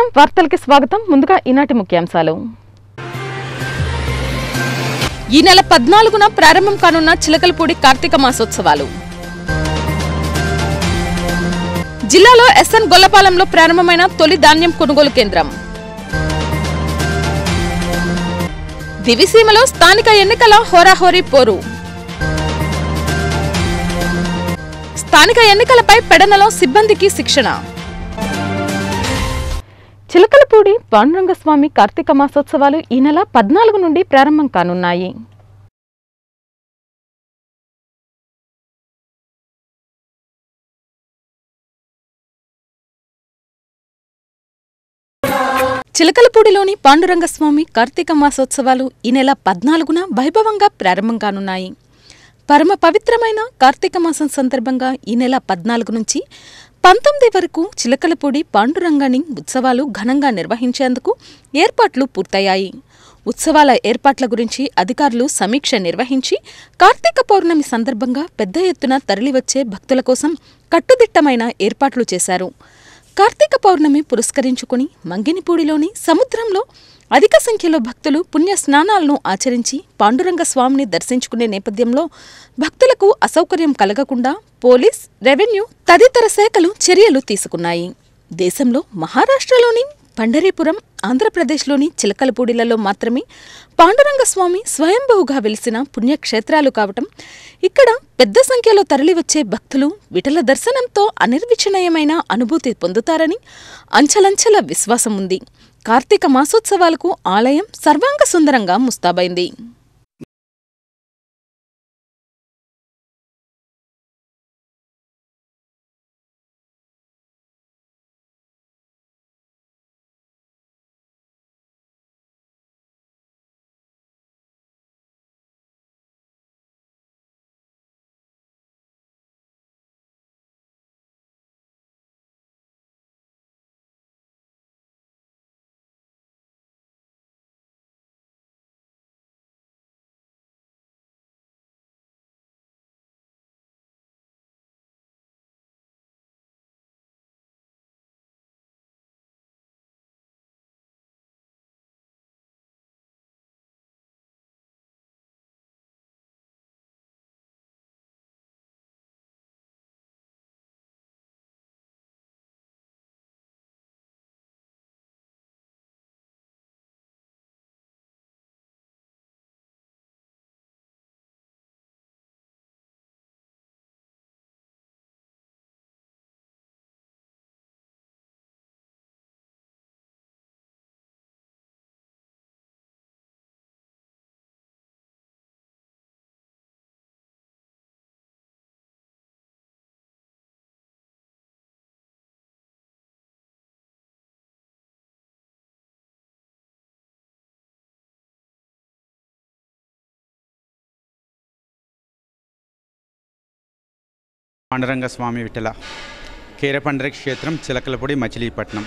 వార్తలకి స్వాగతం ముందుగా ఈనాటి ముఖ్యాంశాలు ఈ నెల పద్నాలుగున ప్రారంభం కానున్న చిలకలపూడి కార్తీక మాసోత్సవాలు జిల్లాలో ఎస్ఎన్ గొల్లపాలెంలో ప్రారంభమైన తొలి ధాన్యం కొనుగోలు కేంద్రం దివిసీమలో స్థానిక ఎన్నికల హోరాహోరీ పోరు స్థానిక ఎన్నికలపై పెడనలో సిబ్బందికి శిక్షణ చిలకలపూడి పాండురంగస్వామి కార్తీక మాసోత్సవాలు ఈ నెల పద్నాలుగు నుండి ప్రారంభం కానున్నాయి చిలకలపూడిలోని పాండురంగస్వామి కార్తీక మాసోత్సవాలు ఈ నెల పద్నాలుగున వైభవంగా ప్రారంభం కానున్నాయి పరమ పవిత్రమైన కార్తీక మాసం సందర్భంగా ఈ నెల పద్నాలుగు నుంచి పంతొమ్మిది వరకు చిలకలపూడి పాండురంగాని ఉత్సవాలు ఘనంగా నిర్వహించేందుకు ఏర్పాట్లు పూర్తయ్యాయి ఉత్సవాల ఏర్పాట్ల గురించి అధికారులు సమీక్ష నిర్వహించి కార్తీక పౌర్ణమి సందర్భంగా పెద్ద ఎత్తున తరలివచ్చే భక్తుల కోసం కట్టుదిట్టమైన ఏర్పాట్లు చేశారు కార్తీక పౌర్ణమి పురస్కరించుకుని మంగినిపూడిలోని సముద్రంలో అధిక సంఖ్యలో భక్తులు పుణ్య స్నానాలను ఆచరించి పాండురంగ స్వామిని దర్శించుకునే నేపథ్యంలో భక్తులకు అసౌకర్యం కలగకుండా పోలీస్ రెవెన్యూ తదితర శాఖలు చర్యలు తీసుకున్నాయి దేశంలో మహారాష్ట్రలోని పండరీపురం ఆంధ్రప్రదేశ్లోని చిలకలపూడిలలో మాత్రమే పాండురంగ స్వామి స్వయంభువుగా వెలిసిన పుణ్యక్షేత్రాలు కావటం ఇక్కడ పెద్ద సంఖ్యలో తరలివచ్చే భక్తులు విఠల దర్శనంతో అనిర్విచనీయమైన అనుభూతి పొందుతారని అంచలంచల విశ్వాసం ఉంది కార్తీక మాసోత్సవాలకు ఆలయం సర్వాంగ సుందరంగా ముస్తాబైంది పాండురంగ స్వామి విఠల కీరపండరి క్షేత్రం చిలకలపూడి మచిలీపట్నం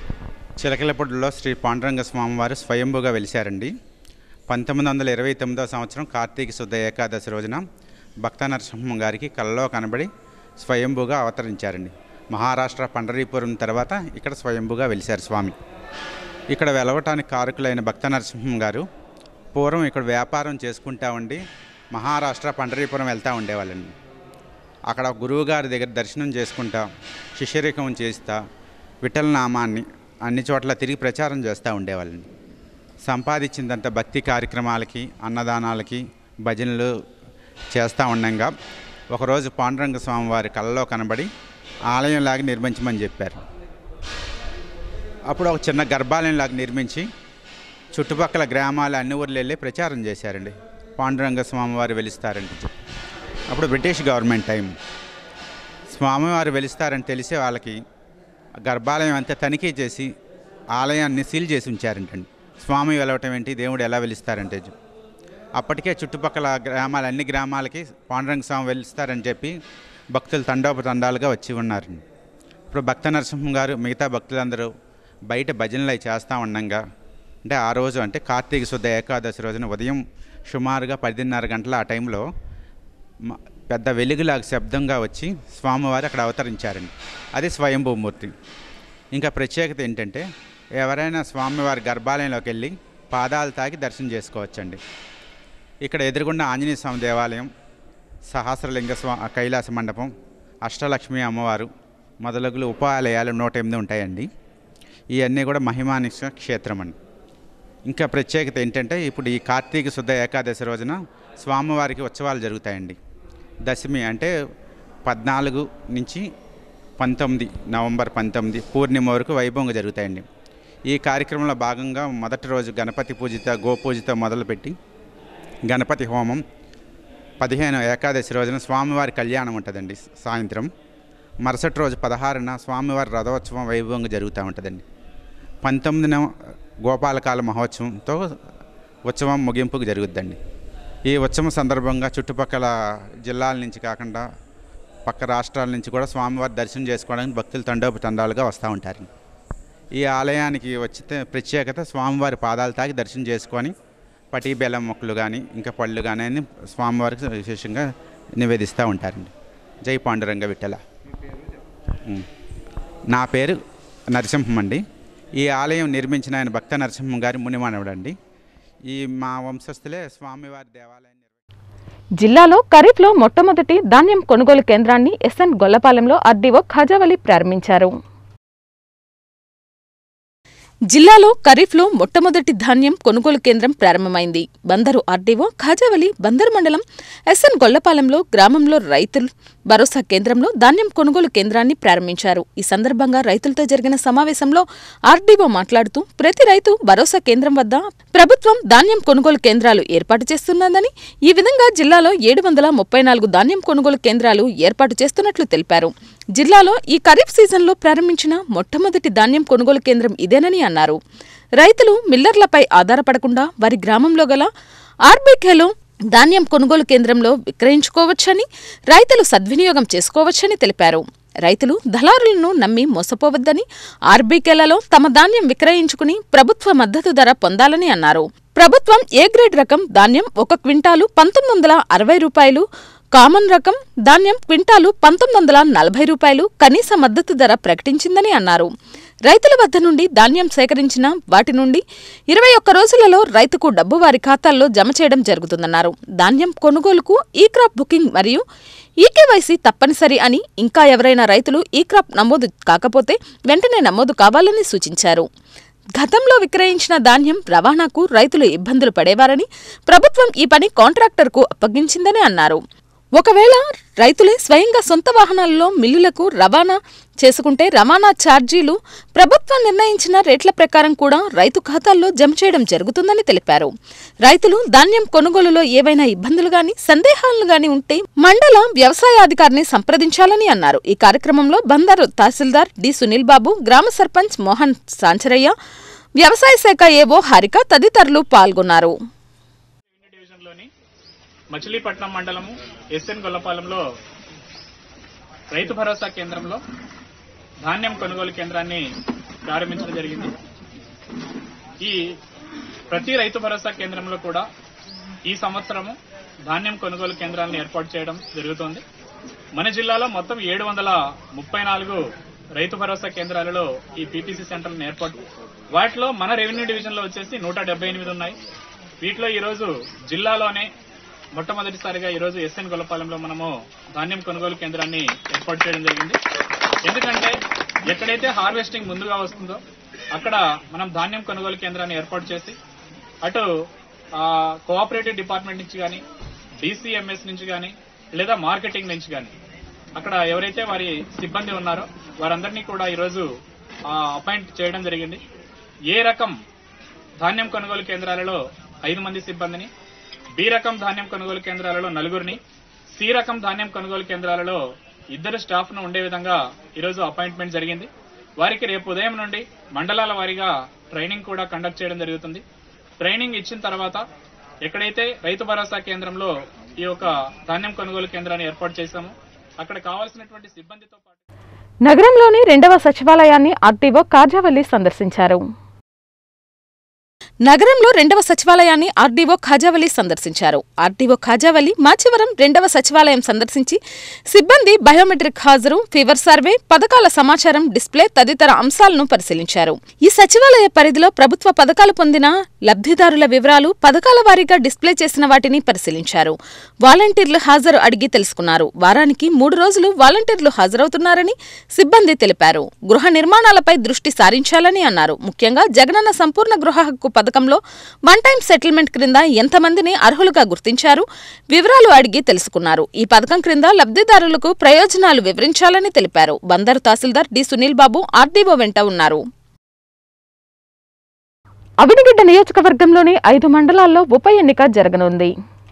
చిలకలపూడిలో శ్రీ పాండురంగ స్వామి వారు స్వయంభుగా వెలిశారండి పంతొమ్మిది వందల ఇరవై తొమ్మిదో సంవత్సరం కార్తీక శుద్ధ ఏకాదశి రోజున భక్త నరసింహం గారికి కలలో కనబడి స్వయంభుగా అవతరించారండి మహారాష్ట్ర పండరీపురం తర్వాత ఇక్కడ స్వయంభుగా వెలిశారు స్వామి ఇక్కడ వెలవటానికి కారకులైన భక్త నరసింహం గారు పూర్వం ఇక్కడ వ్యాపారం చేసుకుంటా ఉండి మహారాష్ట్ర పండరీపురం వెళ్తూ ఉండేవాళ్ళండి అక్కడ గురువుగారి దగ్గర దర్శనం చేసుకుంటా శిష్యరికం చేస్తా విఠల నామాన్ని అన్ని చోట్ల తిరిగి ప్రచారం చేస్తూ ఉండేవాళ్ళని సంపాదించిందంత భక్తి కార్యక్రమాలకి అన్నదానాలకి భజనలు చేస్తూ ఉండంగా ఒకరోజు పాండురంగ స్వామి వారి కళ్ళలో కనబడి ఆలయంలాగా నిర్మించమని చెప్పారు అప్పుడు ఒక చిన్న గర్భాలయంలాగా నిర్మించి చుట్టుపక్కల గ్రామాలు అన్ని ఊర్లు వెళ్ళి ప్రచారం చేశారండి పాండురంగ స్వామి వారు వెలుస్తారండి అప్పుడు బ్రిటిష్ గవర్నమెంట్ టైం స్వామివారు వెలుస్తారని తెలిసే వాళ్ళకి గర్భాలయం అంతా తనిఖీ చేసి ఆలయాన్ని సీల్ చేసి ఉంచారంటండి స్వామి వెలవటం ఏంటి దేవుడు ఎలా వెలుస్తారంటే అప్పటికే చుట్టుపక్కల గ్రామాలు అన్ని గ్రామాలకి పాండురంగ స్వామి వెలుస్తారని చెప్పి భక్తులు తండోపతండాలుగా వచ్చి ఉన్నారండి ఇప్పుడు భక్త నరసింహం గారు మిగతా భక్తులందరూ బయట భజనలు అవి చేస్తూ ఉండంగా అంటే ఆ రోజు అంటే కార్తీక శుద్ధ ఏకాదశి రోజున ఉదయం సుమారుగా పదిన్నర గంటల ఆ టైంలో మ- పెద్ద వెలుగులాగా శబ్దంగా వచ్చి స్వామివారు అక్కడ అవతరించారండి అది స్వయంభూమూర్తి ఇంకా ప్రత్యేకత ఏంటంటే ఎవరైనా స్వామివారి గర్భాలయంలోకి వెళ్ళి పాదాలు తాకి దర్శనం చేసుకోవచ్చండి ఇక్కడ ఎదురుగుండా ఆంజనేయ స్వామి దేవాలయం సహస్రలింగ స్వా కైలాస మండపం అష్టలక్ష్మి అమ్మవారు మొదలగులు ఉపాలయాలు నూట ఎనిమిది ఉంటాయండి ఇవన్నీ కూడా మహిమానిష క్షేత్రం అండి ఇంకా ప్రత్యేకత ఏంటంటే ఇప్పుడు ఈ కార్తీక శుద్ధ ఏకాదశి రోజున స్వామివారికి ఉత్సవాలు జరుగుతాయండి దశమి అంటే పద్నాలుగు నుంచి పంతొమ్మిది నవంబర్ పంతొమ్మిది పూర్ణిమ వరకు వైభవంగా జరుగుతాయండి ఈ కార్యక్రమంలో భాగంగా మొదటి రోజు గణపతి పూజిత గోపూజిత మొదలుపెట్టి గణపతి హోమం పదిహేను ఏకాదశి రోజున స్వామివారి కళ్యాణం ఉంటుందండి సాయంత్రం మరుసటి రోజు పదహారున స్వామివారి రథోత్సవం వైభవంగా జరుగుతూ ఉంటుందండి పంతొమ్మిదిన గోపాలకాల మహోత్సవంతో ఉత్సవం ముగింపుకు జరుగుద్దండి ఈ ఉత్సవం సందర్భంగా చుట్టుపక్కల జిల్లాల నుంచి కాకుండా పక్క రాష్ట్రాల నుంచి కూడా స్వామివారి దర్శనం చేసుకోవడానికి భక్తులు తండోపతండాలుగా వస్తూ ఉంటారు ఈ ఆలయానికి వచ్చితే ప్రత్యేకత స్వామివారి పాదాలు తాకి దర్శనం చేసుకొని పటి బెల్లం మొక్కలు కానీ ఇంకా పళ్ళు కానీ అని స్వామివారికి విశేషంగా నివేదిస్తూ ఉంటారండి జై పాండురంగ విఠల ఉం. నా పేరు నరసింహం అండి ఈ ఆలయం నిర్మించిన ఆయన భక్త నరసింహం గారి మునిమానవుడండి ఈ మా వంశస్థులే స్వామివారి దేవాలయం నిర్వహి- జిల్లాలో ఖరీఫ్లో మొట్టమొదటి ధాన్యం కొనుగోలు కేంద్రాన్ని ఎస్ఎన్ గొల్లపాలెంలో ఆర్డీఓ ఖాజావలి ప్రారంభించారు జిల్లాలో ఖరీఫ్లో మొట్టమొదటి ధాన్యం కొనుగోలు కేంద్రం ప్రారంభమైంది బందరు ఆర్డీఓ ఖాజావలి బందరు మండలం ఎస్ఎన్ గొల్లపాలెంలో గ్రామంలో రైతులు భరోసా కేంద్రంలో ధాన్యం కొనుగోలు కేంద్రాన్ని ప్రారంభించారు ఈ సందర్భంగా రైతులతో జరిగిన సమావేశంలో ఆర్డీఓ మాట్లాడుతూ ప్రతి రైతు భరోసా కేంద్రం వద్ద ప్రభుత్వం ధాన్యం కొనుగోలు కేంద్రాలు ఏర్పాటు చేస్తున్నదని ఈ విధంగా జిల్లాలో ఏడు వందల ముప్పై నాలుగు ధాన్యం కొనుగోలు కేంద్రాలు ఏర్పాటు చేస్తున్నట్లు తెలిపారు జిల్లాలో ఈ ఖరీఫ్ సీజన్లో ప్రారంభించిన మొట్టమొదటి ధాన్యం కొనుగోలు కేంద్రం ఇదేనని అన్నారు రైతులు మిల్లర్లపై ఆధారపడకుండా వారి గ్రామంలో గల ఆర్బీకేలో ధాన్యం కొనుగోలు కేంద్రంలో విక్రయించుకోవచ్చని రైతులు సద్వినియోగం చేసుకోవచ్చని తెలిపారు రైతులు దళారులను నమ్మి మోసపోవద్దని ఆర్బీకేలలో తమ ధాన్యం విక్రయించుకుని ప్రభుత్వ మద్దతు ధర పొందాలని అన్నారు ప్రభుత్వం ఏ గ్రేడ్ రకం ధాన్యం ఒక క్వింటాలు పంతొమ్మిది వందల అరవై రూపాయలు కామన్ రకం ధాన్యం క్వింటాలు పంతొమ్మిది వందల నలభై రూపాయలు కనీస మద్దతు ధర ప్రకటించిందని అన్నారు రైతుల వద్ద నుండి ధాన్యం సేకరించిన వాటి నుండి ఇరవై ఒక్క రోజులలో రైతుకు డబ్బు వారి ఖాతాల్లో జమ చేయడం జరుగుతుందన్నారు ధాన్యం కొనుగోలుకు ఈ క్రాప్ బుకింగ్ మరియు ఈకేవైసీ తప్పనిసరి అని ఇంకా ఎవరైనా రైతులు ఈ క్రాప్ నమోదు కాకపోతే వెంటనే నమోదు కావాలని సూచించారు గతంలో విక్రయించిన ధాన్యం రవాణాకు రైతులు ఇబ్బందులు పడేవారని ప్రభుత్వం ఈ పని కాంట్రాక్టర్కు అప్పగించిందని అన్నారు ఒకవేళ రైతులే స్వయంగా సొంత వాహనాలలో మిల్లులకు రవాణా చేసుకుంటే రవాణా ఛార్జీలు ప్రభుత్వం నిర్ణయించిన రేట్ల ప్రకారం కూడా రైతు ఖాతాల్లో జమ చేయడం జరుగుతుందని తెలిపారు రైతులు ధాన్యం కొనుగోలులో ఏవైనా ఇబ్బందులు గాని సందేహాలు గాని ఉంటే మండల వ్యవసాయాధికారిని సంప్రదించాలని అన్నారు ఈ కార్యక్రమంలో బందరు తహసీల్దార్ డి సునీల్ బాబు గ్రామ సర్పంచ్ మోహన్ సాంచరయ్య వ్యవసాయ శాఖ ఏవో హారిక తదితరులు పాల్గొన్నారు రెవెన్యూ డివిజన్లోని మచిలీపట్నం మండలము ఎస్ఎన్ గొల్లపాలెంలో రైతు భరోసా కేంద్రంలో ధాన్యం కొనుగోలు కేంద్రాన్ని ప్రారంభించడం జరిగింది ఈ ప్రతి రైతు భరోసా కేంద్రంలో కూడా ఈ సంవత్సరము ధాన్యం కొనుగోలు కేంద్రాలను ఏర్పాటు చేయడం జరుగుతోంది మన జిల్లాలో మొత్తం ఏడు వందల ముప్పై నాలుగు రైతు భరోసా కేంద్రాలలో ఈ పీపీసీ సెంటర్లను ఏర్పాటు వాటిలో మన రెవెన్యూ డివిజన్లో వచ్చేసి నూట డెబ్బై ఎనిమిది ఉన్నాయి వీటిలో ఈరోజు జిల్లాలోనే మొట్టమొదటిసారిగా ఈరోజు ఎస్ఎన్ గొల్లపాలెంలో మనము ధాన్యం కొనుగోలు కేంద్రాన్ని ఏర్పాటు చేయడం జరిగింది ఎందుకంటే ఎక్కడైతే హార్వెస్టింగ్ ముందుగా వస్తుందో అక్కడ మనం ధాన్యం కొనుగోలు కేంద్రాన్ని ఏర్పాటు చేసి అటు ఆ, కోఆపరేటివ్ డిపార్ట్మెంట్ నుంచి కానీ డిసిఎంఎస్ నుంచి కానీ లేదా మార్కెటింగ్ నుంచి కానీ అక్కడ ఎవరైతే వారి సిబ్బంది ఉన్నారో వారందరినీ కూడా ఈరోజు అపాయింట్ చేయడం జరిగింది ఏ రకం ధాన్యం కొనుగోలు కేంద్రాలలో ఐదు మంది సిబ్బందిని బి రకం ధాన్యం కొనుగోలు కేంద్రాలలో నలుగురిని సి రకం ధాన్యం కొనుగోలు కేంద్రాలలో ఇద్దరు స్టాఫ్ ను ఉండే విధంగా ఈరోజు అపాయింట్మెంట్ జరిగింది వారికి రేపు ఉదయం నుండి మండలాల వారీగా ట్రైనింగ్ కూడా కండక్ట్ చేయడం జరుగుతుంది ట్రైనింగ్ ఇచ్చిన తర్వాత ఎక్కడైతే రైతు భరోసా కేంద్రంలో ఈ యొక్క ధాన్యం కొనుగోలు కేంద్రాన్ని ఏర్పాటు చేశామో అక్కడ కావాల్సినటువంటి సిబ్బందితో పాటు నగరంలోని రెండవ సచివాలయాన్ని ఆర్టీఓ కాజావల్లి సందర్శించారు నగరంలో రెండవ సచివాలయాన్ని ఆర్డీఓ ఖాజావలి సందర్శించారు ఆర్డీఓ ఖాజావలి మాచివరం రెండవ సచివాలయం సందర్శించి సిబ్బంది బయోమెట్రిక్ హాజరు ఫీవర్ సర్వే పథకాల సమాచారం డిస్ప్లే తదితర అంశాలను పరిశీలించారు ఈ సచివాలయ పరిధిలో ప్రభుత్వ పథకాలు పొందిన లబ్ధిదారుల వివరాలు పథకాల వారీగా డిస్ప్లే చేసిన వాటిని పరిశీలించారు వాలంటీర్లు హాజరు అడిగి తెలుసుకున్నారు వారానికి మూడు రోజులు వాలంటీర్లు హాజరవుతున్నారని సిబ్బంది తెలిపారు గృహ నిర్మాణాలపై దృష్టి సారించాలని అన్నారు ముఖ్యంగా జగనన్న సంపూర్ణ గృహ హక్కు పథకంలో వన్ టైం సెటిల్మెంట్ క్రింద ఎంతమందిని అర్హులుగా గుర్తించారు వివరాలు అడిగి తెలుసుకున్నారు ఈ పథకం క్రింద లబ్ధిదారులకు ప్రయోజనాలు వివరించాలని తెలిపారు బందరు తహసీల్దార్ డి సునీల్ బాబు ఆర్డీఓ వెంట ఉన్నారు అవినిగడ్డ నియోజకవర్గంలోని ఐదు మండలాల్లో ఉప ఎన్నిక జరగనుంది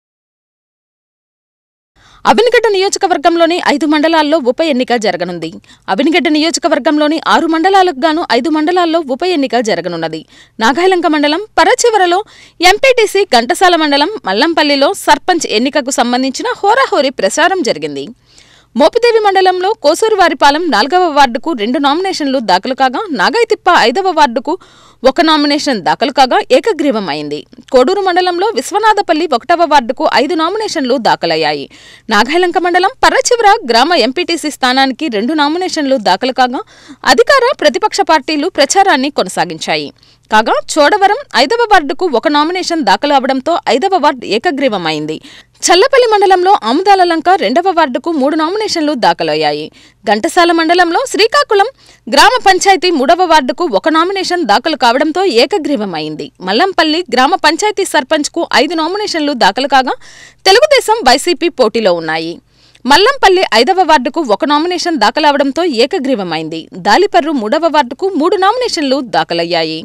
అవినిగడ్డ నియోజకవర్గంలోని ఐదు మండలాల్లో ఉప ఎన్నిక జరగనుంది అవినిగడ్డ నియోజకవర్గంలోని ఆరు మండలాలకు గాను ఐదు మండలాల్లో ఉప ఎన్నిక జరగనున్నది నాగాయలంక మండలం పరచివరలో ఎంపీటీసీ ఘంటసాల మండలం మల్లంపల్లిలో సర్పంచ్ ఎన్నికకు సంబంధించిన హోరాహోరీ ప్రచారం జరిగింది మోపిదేవి మండలంలో కోసూరువారిపాలెం నాలుగవ వార్డుకు రెండు నామినేషన్లు దాఖలు కాగా నాగాయతిప్ప ఐదవ వార్డుకు ఒక నామినేషన్ దాఖలు కాగా ఏకగ్రీవం అయింది కోడూరు మండలంలో విశ్వనాథపల్లి ఒకటవ వార్డుకు ఐదు నామినేషన్లు దాఖలయ్యాయి నాగాయలంక మండలం పర్రచివర గ్రామ ఎంపీటీసీ స్థానానికి రెండు నామినేషన్లు దాఖలు కాగా అధికార ప్రతిపక్ష పార్టీలు ప్రచారాన్ని కొనసాగించాయి కాగా చోడవరం ఐదవ వార్డుకు ఒక నామినేషన్ దాఖలు అవడంతో ఐదవ వార్డు ఏకగ్రీవం అయింది చల్లపల్లి మండలంలో ఆముదాలలంక రెండవ వార్డుకు మూడు నామినేషన్లు దాఖలయ్యాయి ఘంటసాల మండలంలో శ్రీకాకుళం గ్రామ పంచాయతీ మూడవ వార్డుకు ఒక నామినేషన్ దాఖలు కావడంతో ఏకగ్రీవం అయింది మల్లంపల్లి గ్రామ పంచాయతీ సర్పంచ్కు ఐదు నామినేషన్లు దాఖలు కాగా తెలుగుదేశం వైసీపీ పోటీలో ఉన్నాయి మల్లంపల్లి ఐదవ వార్డుకు ఒక నామినేషన్ దాఖలవడంతో ఏకగ్రీవమైంది దాలిపర్రు మూడవ వార్డుకు మూడు నామినేషన్లు దాఖలయ్యాయి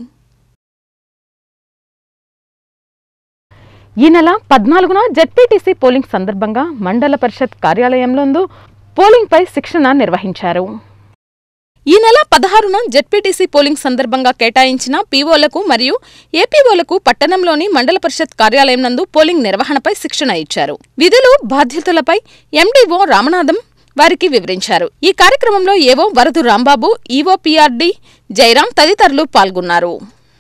ఈ నెల పద్నాలుగున జెడ్పీటీసీ పోలింగ్ సందర్భంగా మండల పరిషత్ కార్యాలయంలోందు పోలింగ్పై శిక్షణ నిర్వహించారు ఈ నెల పదహారున జెడ్పీటీసీ పోలింగ్ సందర్భంగా కేటాయించిన పీఓలకు మరియు ఏపీఓలకు పట్టణంలోని మండల పరిషత్ కార్యాలయం నందు పోలింగ్ నిర్వహణపై శిక్షణ ఇచ్చారు విధులు బాధ్యతలపై ఎండీఓ రామనాథం వారికి వివరించారు ఈ కార్యక్రమంలో AO Varadu Rambabu EO PRD Jayaram తదితరులు పాల్గొన్నారు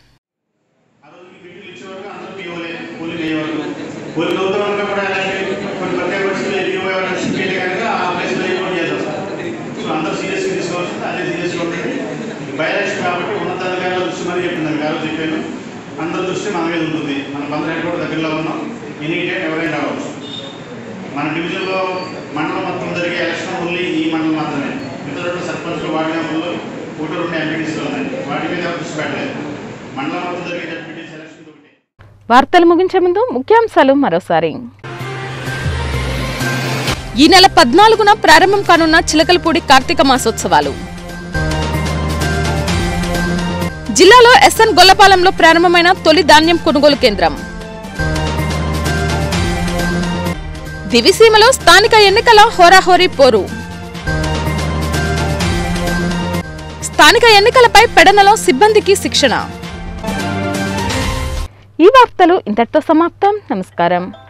పోలింగ్ అయ్యే వరకు పోలింగ్ అవుతున్న వరకు కూడా అలాంటి కొన్ని ప్రత్యేక పరిస్థితులు ఎదుగు ఎవరైనా సిబ్బంది కనుక ఆ ప్లేస్లో ఏర్పాటు చేద్దాం సో అందరూ సీరియస్గా తీసుకోవాల్సింది అదే సీరియస్గా ఉంటుంది బై ఎలక్షన్ కాబట్టి ఉన్నతాధికారుల దృష్టి మరి చెప్పింది గారు చెప్పాను అందరి దృష్టి మన మీద ఉంటుంది మన పంద్రెండు కూడా దగ్గరలో ఉన్నాం ఎనీ టైం ఎవరైనా రావచ్చు మన డివిజన్లో మండలం మొత్తం జరిగే ఎలక్షన్ ఓన్లీ ఈ మండలం మాత్రమే మిగతా రెండు సర్పంచ్లు వార్డు మెంబర్లు ఒకటి రెండు ఎంపీటీసీలు ఉన్నాయి వాటి మీద ఎవరు దృష్టి పెట్టలేదు మండలం మొత్తం జరిగే జడ్పీటీసీ ఎలక్షన్ ఒకటి వార్తలు ముగించే ముందు ముఖ్యాంశాలు మరోసారి ఈ నెల పద్నాలుగున ప్రారంభం కానున్న చిలకలపూడి కార్తీక మాసోత్సవాలు జిల్లాలో ఎస్ఎన్ గొల్లపాలెంలో ప్రారంభమైన తొలి ధాన్యం కొనుగోలు కేంద్రం దివిసీమలో స్థానిక ఎన్నికల హోరాహోరీ పోరు స్థానిక ఎన్నికలపై పెడనలో సిబ్బందికి శిక్షణ ఈ వార్తలు ఇంతటితో సమాప్తం నమస్కారం